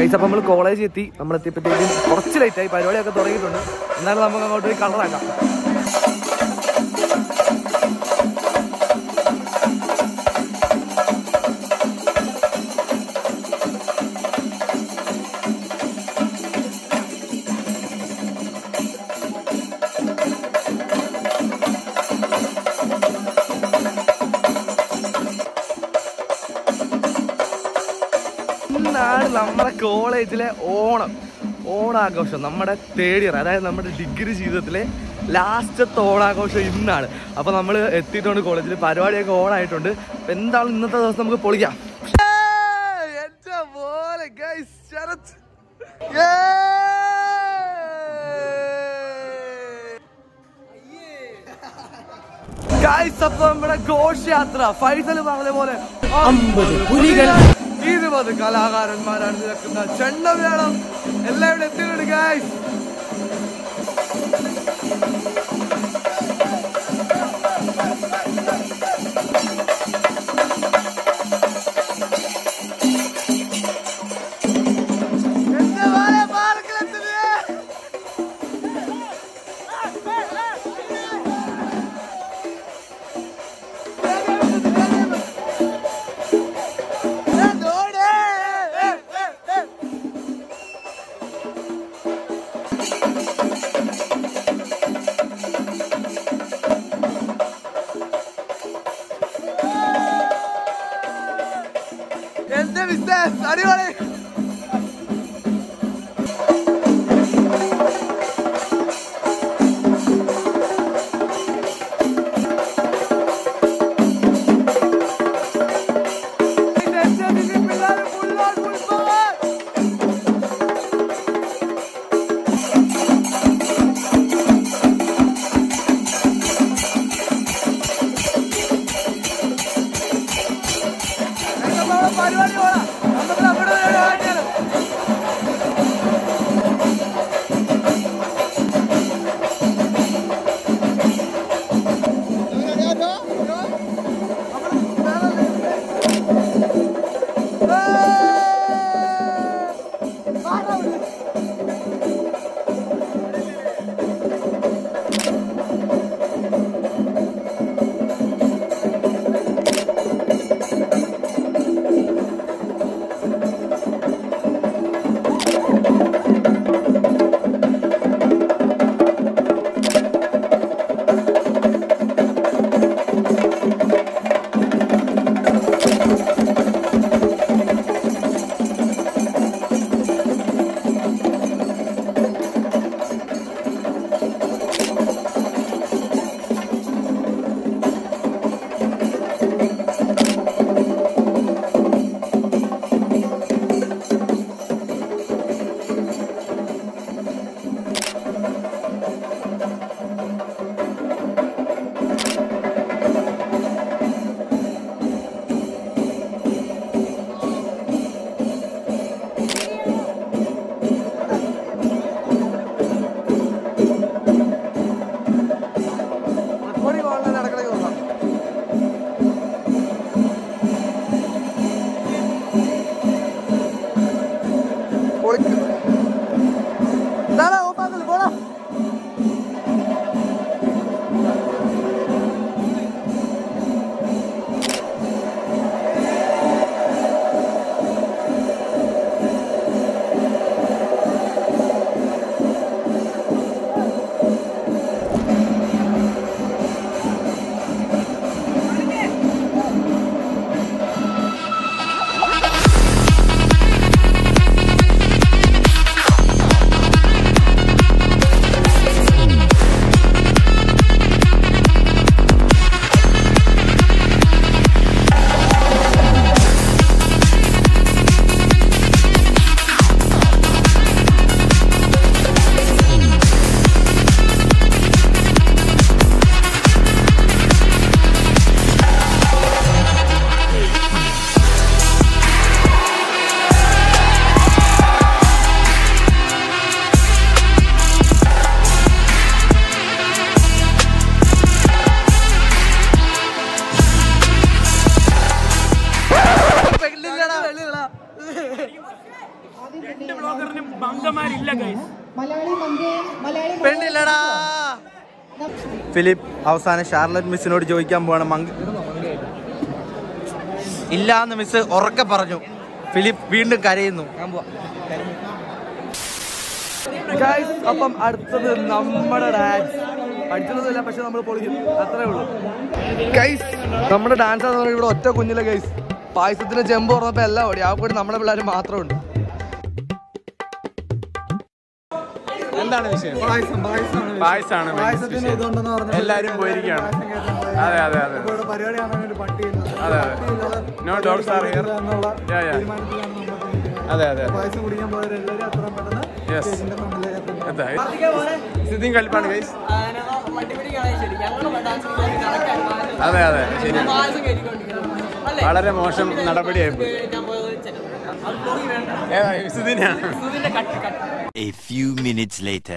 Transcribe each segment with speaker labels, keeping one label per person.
Speaker 1: കഴിച്ച അപ്പം നമ്മൾ കോളേജിൽ എത്തി നമ്മൾ എത്തിയപ്പോഴത്തേക്കും കുറച്ച് ലേറ്റായി പരിപാടിയൊക്കെ തുടങ്ങിയിട്ടുണ്ട് എന്നാലും നമുക്ക് അങ്ങോട്ട് പോയി കളറാക്കാം ഇന്നാണ് നമ്മുടെ കോളേജിലെ ഓണം ഓണാഘോഷം നമ്മുടെ തേർഡ് ഇയർ അതായത് നമ്മുടെ ഡിഗ്രി ജീവിതത്തിലെ ലാസ്റ്റത്തെ ഓണാഘോഷം ഇന്നാണ് അപ്പോൾ നമ്മൾ എത്തിയിട്ടുണ്ട് കോളേജിൽ പരിപാടിയൊക്കെ ഓണായിട്ടുണ്ട് അപ്പോൾ എന്താണ് ഇന്നത്തെ ദിവസം നമുക്ക് പൊളിക്കാം എൻ്റെ പോലെ guys, ശരത്. Guys, അപ്പൊ നമ്മുടെ ഘോഷയാത്ര ഫൈസൽ പറഞ്ഞ പോലെ
Speaker 2: അമ്പത് പുലികൾ
Speaker 1: ഇരുപത് കലാകാരന്മാരാണ് നിൽക്കുന്ന ചെണ്ടമേളം എല്ലാവരും എത്തിയിട്ടുണ്ട് ഗായ്സ് എന്റെ ബിസിനസ് അടിപൊളി പരിപാടി പോടാ നമുക്ക് നമ്മുടെ കാണിയാലോ റെക്കോർഡിംഗ് ഓൺലൈൻ നടക്കണേ നോക്കാം പൊളിക്കുന്നു ദാടാ ഓപ്പാക്കല് പോടാ
Speaker 3: Thank രണ്ട് ബ്ലോഗറിനും ബംഗമാരില്ല ഗൈസ്
Speaker 4: മലയാളി മങ്കയും മലയാളി
Speaker 1: പെണ്ണില്ലടാ
Speaker 5: ഫിലിപ്പ് അവസാനം ഷാർലറ്റ് മിസ്സിനോട് ചോദിക്കാൻ പോവാണ് മങ്ക ഇല്ല എന്ന് മിസ് ഉറക്കെ പറഞ്ഞു ഫിലിപ്പ് വീണ്ടും കരയുന്നു
Speaker 1: ഗൈസ് അപ്പം അടുത്തത് നമ്മുടെ ഡാൻസ് പഠിച്ചതൊന്നുമില്ല പക്ഷെ നമ്മൾ പൊളിക്കും അത്രേ ഉള്ളൂ ഗൈസ് നമ്മുടെ ഡാൻസ് എന്ന് പറഞ്ഞാൽ ഇവിടെ ഒറ്റ കുഞ്ഞിലെ ഗൈസ് പായസത്തിന് ചെമ്പ് തുറന്നപ്പോ എല്ലാം ഓടി ആ കൂടി നമ്മുടെ പിള്ളേർ മാത്രമുണ്ട്
Speaker 5: എന്താണ് വിഷയം പായസാണ് എല്ലാരും പോയിരിക്കുകയാണ് അതെ അതെ അതെ അതെ അതെ നോ ഡോഗ്സ് ആർ ഹിയർ അതെ അതെ യെസ് സ്ഥിതിയും കളിപ്പാണ് ഗൈസ് അതെ അതെ ശരി വളരെ മോശം നടപടിയായിപ്പോയി ഏതാ സ്ഥിതിനാണ്
Speaker 6: A few minutes later.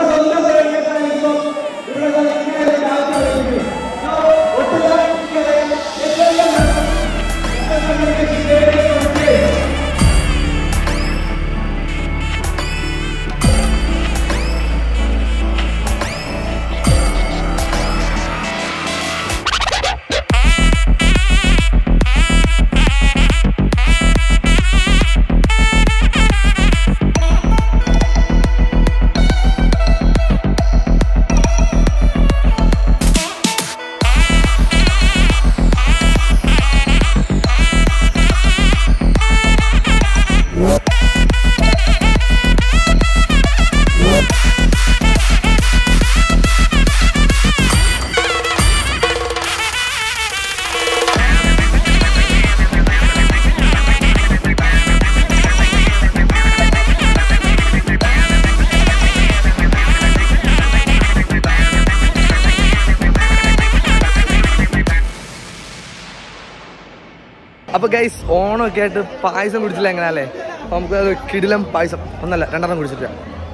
Speaker 1: അപ്പൊ ഗൈസ് ഓണമൊക്കെ ആയിട്ട് പായസം കുടിച്ചില്ല എങ്ങനെയല്ലേ അപ്പൊ നമുക്ക് അത് കിടിലം പായസം ഒന്നല്ല രണ്ടെണ്ണം കുടിച്ചിട്ട്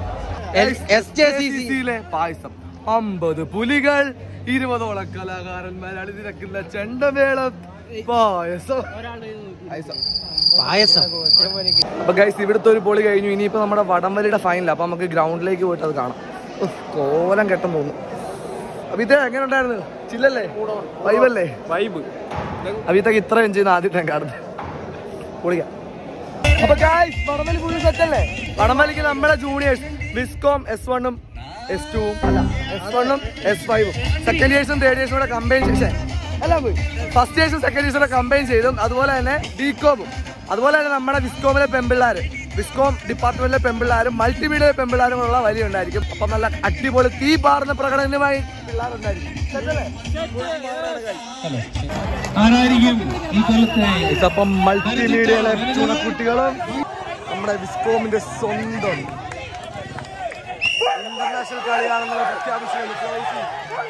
Speaker 1: യിലെ പായസം അമ്പത് പുലികൾ ഇരുപതോളം കലാകാരന്മാർ അണിനിരക്കുന്ന ചെണ്ടമേളം പായസം പായസം
Speaker 5: പായസം
Speaker 1: അപ്പൊ ഗൈസ് ഇവിടുത്തെ ഒരു പൊളി കഴിഞ്ഞു ഇനിയിപ്പോ നമ്മുടെ വടംവലിയുടെ ഫൈനൽ അപ്പൊ നമുക്ക് ഗ്രൗണ്ടിലേക്ക് പോയിട്ട് അത് കാണാം ഉഫ്, കോലം കെട്ടം തോന്നുന്നു അപ്പൊ ഇത് എങ്ങനെ ഉണ്ടായിരുന്നു ചില്ലല്ലേ വൈബല്ലേ
Speaker 5: വൈബ്
Speaker 1: അഭിത്തൊക്കെ ഇത്ര എൻജോയ് ചെയ്യുന്ന ആദ്യത്തെ കാണുന്നത് പൊളിക്കാം അപ്പൊ ഗായ്സ് വടംവലി ഫുൾ സെറ്റ് അല്ലേ വടംവലിക്ക് നമ്മുടെ ജൂനിയേഴ്സ് വിസ്കോം എസ് വണ്ണും എസ് ടുവും അല്ല എസ് വണ്ണും എസ് ഫൈവും സെക്കൻഡ് ഇയേഴ്സും തേർഡ് ഇയേഴ്സും കൂടെ കമ്പൈൻ ചെയ്തേ എല്ലാം പോയി ഫസ്റ്റ് ഇയേഴ്സും സെക്കൻഡ് ഇയേഴ്സും കൂടെ കമ്പൈൻ ചെയ്തും അതുപോലെ തന്നെ ഡികോമും അതുപോലെ തന്നെ നമ്മുടെ വിസ്കോമിലെ പെമ്പിള്ളാര് വിസ്കോം ഡിപ്പാർട്ട്മെന്റിലെ പെമ്പിള്ളാരും മൾട്ടിമീഡിയ പെമ്പിള്ളാരും ഉള്ള വലിയ ഉണ്ടായിരിക്കും അപ്പം നല്ല അടിപൊളി തീ പാറുന്ന പ്രകടനവുമായി പിള്ളേരുണ്ടായിരിക്കും Set അല്ലേ?
Speaker 2: ആരായിരിക്കും ഈ കൊല്ലത്തെ
Speaker 1: ഇതപ്പം മൾട്ടിമീഡിയയിലെ ചുണക്കുട്ടികളും നമ്മുടെ വിസ്കോമിന്റെ സ്വന്തം ഇന്റർനാഷണൽ കളിയാണെന്ന് പ്രഖ്യാപിച്ചു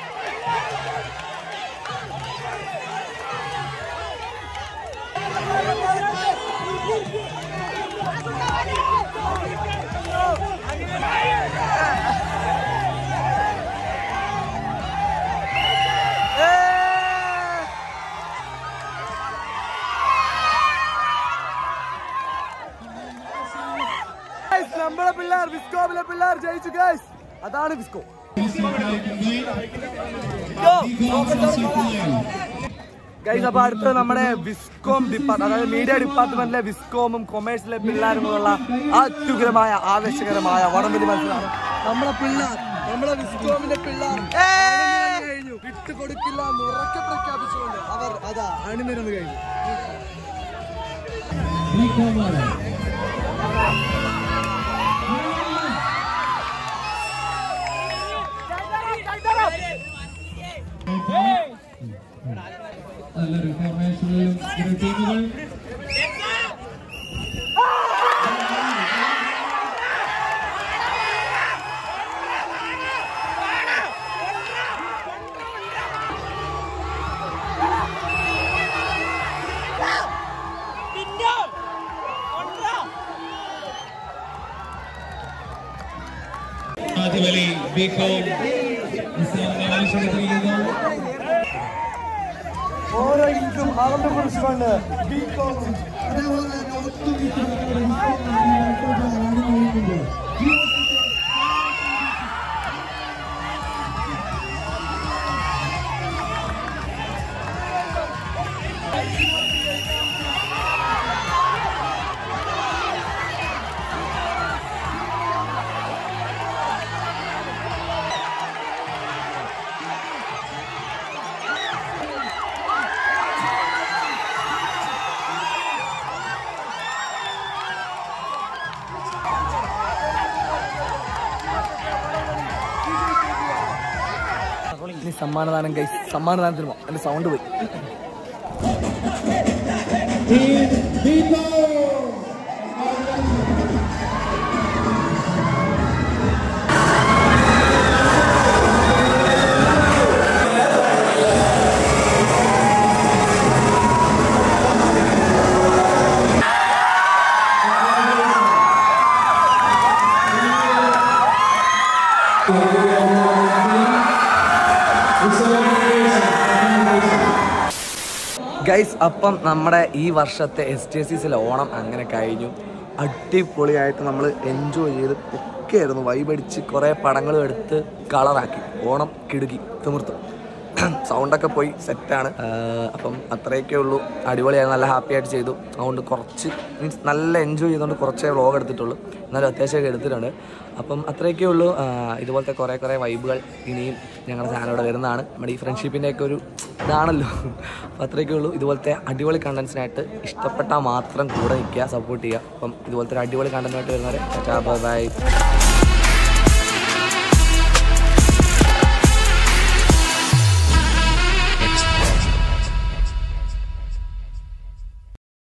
Speaker 1: Guys, നമ്മളെ പിള്ളേർ വിസ്കോമിലെ പിള്ളേർ ജയിച്ചു ഗൈസ് അതാണ് വിസ്കോ ഗൈസ് അപ്പൊ അടുത്ത് നമ്മുടെ വിസ്കോം ഡിപ്പാർട്ട് അതായത് മീഡിയ ഡിപ്പാർട്ട്മെന്റിലെ വിസ്കോമും കൊമേഴ്സിലെ പിള്ളേരും കൂടെയുള്ള അത്യുഗ്രമായ ആവേശകരമായ വടംവലി മത്സരമാണ് നമ്മളെ പിള്ളേർ നമ്മളെ വിസ്കോമിന്റെ പിള്ളേർ അണിനിരന്ന് കഴിഞ്ഞു വിട്ടുകൊടുക്കില്ല എന്ന് ഉറക്കെ പ്രഖ്യാപിച്ചുകൊണ്ട് അവർ അതാ അണിനിരന്ന് കഴിഞ്ഞു
Speaker 2: നല്ലൊരു ഫോർമേഷനിലും ഇരു ടീമുകൾ ആദ്യമലി ബികോം മത്സരത്തിലിരിക്കുന്നു
Speaker 1: ഓരോ ഇൻകും അവരുടെ കുറിച്ചുകൊണ്ട് ബികോമും അതേപോലെ തന്നെ ഒത്തുകിട്ടുന്ന ഇനി സമ്മാനദാനം ഗൈസ് സമ്മാനദാനത്തിന് പോകാം എൻ്റെ സൗണ്ട് പോയി ഗൈസ് അപ്പം നമ്മുടെ ഈ വർഷത്തെ എസ് ടി എസ് സിസിലെ ഓണം അങ്ങനെ കഴിഞ്ഞു അടിപൊളിയായിട്ട് നമ്മൾ എൻജോയ് ചെയ്ത് ഒക്കെ ആയിരുന്നു വൈബടിച്ച് കുറേ പടങ്ങളും എടുത്ത് കളറാക്കി ഓണം കിടുക്കി തിമിർത്തു സൗണ്ടൊക്കെ പോയി സെറ്റാണ് അപ്പം അത്രയൊക്കെ ഉള്ളൂ അടിപൊളിയായി നല്ല ഹാപ്പി ആയിട്ട് ചെയ്തു അതുകൊണ്ട് കുറച്ച് മീൻസ് നല്ല എൻജോയ് ചെയ്തുകൊണ്ട് കുറച്ചേ വ്ളോഗ് എടുത്തിട്ടുള്ളൂ എന്നാലും അത്യാവശ്യമൊക്കെ എടുത്തിട്ടുണ്ട് അപ്പം അത്രയൊക്കെ ഉള്ളൂ ആ, ഇതുപോലത്തെ കുറേ കുറേ വൈബുകൾ ഇനിയും ഞങ്ങളുടെ ചാനലിലൂടെ വരുന്നതാണ് നമ്മുടെ ഈ ഫ്രണ്ട്ഷിപ്പിൻ്റെ ഒക്കെ ഒരു ഇതാണല്ലോ അപ്പം അത്രയൊക്കെ ഉള്ളൂ ഇതുപോലത്തെ അടിപൊളി കണ്ടൻസിനായിട്ട് ഇഷ്ടപ്പെട്ടാൽ മാത്രം കൂടെ നിൽക്കുക സപ്പോർട്ട് ചെയ്യുക അപ്പം ഇതുപോലത്തെ ഒരു അടിപൊളി കണ്ടന്റായിട്ട് വരുന്നവരെ ബൈ